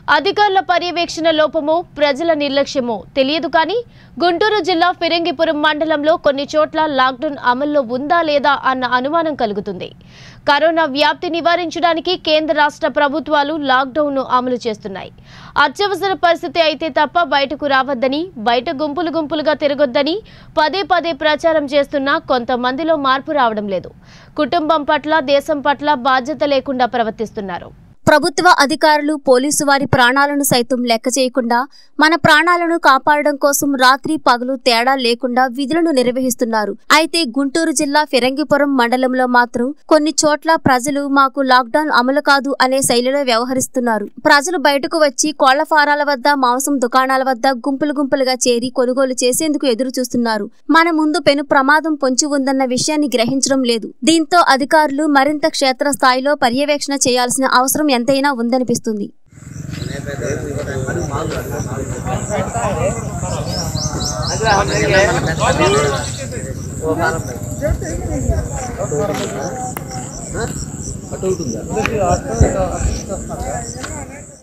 అధికారుల పర్యవేక్షణ లోపమో ప్రజల నిర్లక్ష్యమో తెలియదు కానీ గుంటూరు జిల్లా ఫిరంగిపురం మండలంలో కొన్ని చోట్ల లాక్డౌన్ అమల్లో ఉందా లేదా అన్న అనుమానం కలుగుతుంది కరోనా వ్యాప్తి నివారించడానికి కేంద్ర రాష్ట్ర ప్రభుత్వాలు లాక్డౌన్ను అమలు చేస్తున్నాయి అత్యవసర పరిస్థితి అయితే తప్ప బయటకు రావద్దని బయట గుంపులు గుంపులుగా తిరగొద్దని పదే పదే ప్రచారం చేస్తున్నా కొంతమందిలో మార్పు రావడం లేదు కుటుంబం పట్ల దేశం పట్ల బాధ్యత లేకుండా ప్రవర్తిస్తున్నారు ప్రభుత్వ అధికారులు పోలీసు వారి ప్రాణాలను సైతం లెక్క చేయకుండా మన ప్రాణాలను కాపాడడం కోసం రాత్రి పగలు తేడా లేకుండా విధులను నిర్వహిస్తున్నారు అయితే గుంటూరు జిల్లా ఫిరంగిపురం మండలంలో మాత్రం కొన్ని చోట్ల ప్రజలు మాకు లాక్డౌన్ అమలు కాదు అనే శైలిలో వ్యవహరిస్తున్నారు ప్రజలు బయటకు వచ్చి కోళ్ల ఫారాల వద్ద మాంసం దుకాణాల వద్ద గుంపులు గుంపులుగా చేరి కొనుగోలు చేసేందుకు ఎదురు చూస్తున్నారు మన ముందు పెను ప్రమాదం పొంచి ఉందన్న విషయాన్ని గ్రహించడం లేదు దీంతో అధికారులు మరింత క్షేత్రస్థాయిలో పర్యవేక్షణ చేయాల్సిన అవసరం ఎంతైనా ఉందనిపిస్తుంది అటు ఒకటి ఉందా